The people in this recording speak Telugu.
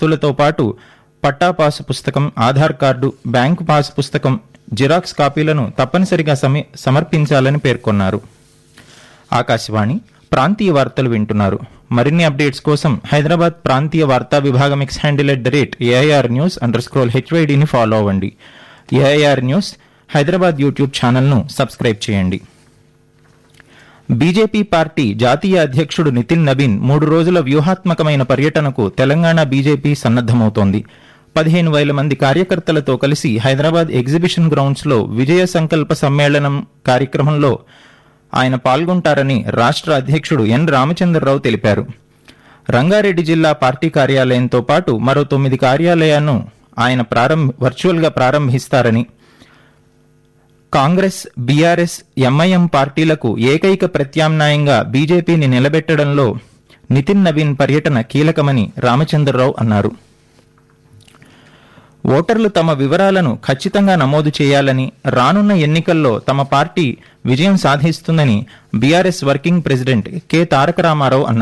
గుర్తులతో పాటు పట్టా పాసు పుస్తకం ఆధార్ కార్డు బ్యాంకు పాసు పుస్తకం జిరాక్స్ కాపీలను తప్పనిసరిగా సమీ- సమర్పించాలని పేర్కొన్నారు ఆకాశవాణి ప్రాంతీయ వార్తలు వింటున్నారు మరిన్ని అప్డేట్స్ కోసం హైదరాబాద్ ప్రాంతీయ వార్తా విభాగం X handle at the rate A I R news under scroll హెచ్వైడిని ఫాలో అవ్వండి ఏఐఆర్ న్యూస్ హైదరాబాద్ యూట్యూబ్ ఛానల్ను సబ్స్క్రైబ్ చేయండి బీజేపీ పార్టీ జాతీయ అధ్యక్షుడు నితిన్ నబీన్ మూడు రోజుల వ్యూహాత్మకమైన పర్యటనకు తెలంగాణ బీజేపీ సన్నద్దమవుతోంది పదిహేను వేల మంది కార్యకర్తలతో కలిసి హైదరాబాద్ ఎగ్జిబిషన్ గ్రౌండ్స్ లో విజయ సంకల్ప సమ్మేళనం కార్యక్రమంలో ఆయన పాల్గొంటారని రాష్ట్ర అధ్యక్షుడు ఎన్ రామచంద్రరావు తెలిపారు రంగారెడ్డి జిల్లా పార్టీ కార్యాలయంతో పాటు మరో తొమ్మిది కార్యాలయాలను ఆయన ప్రారంభ వర్చువల్గా ప్రారంభిస్తారని కాంగ్రెస్ బీఆర్ఎస్ ఎంఐఎం పార్టీలకు ఏకైక ప్రత్యామ్నాయంగా బీజేపీని నిలబెట్టడంలో నితిన్ నవీన్ పర్యటన కీలకమని రామచంద్రరావు అన్నారు ఓటర్లు తమ వివరాలను ఖచ్చితంగా నమోదు చేయాలని రానున్న ఎన్నికల్లో తమ పార్టీ విజయం సాధిస్తుందని B R S working president K Taraka Ramarao అన్నారు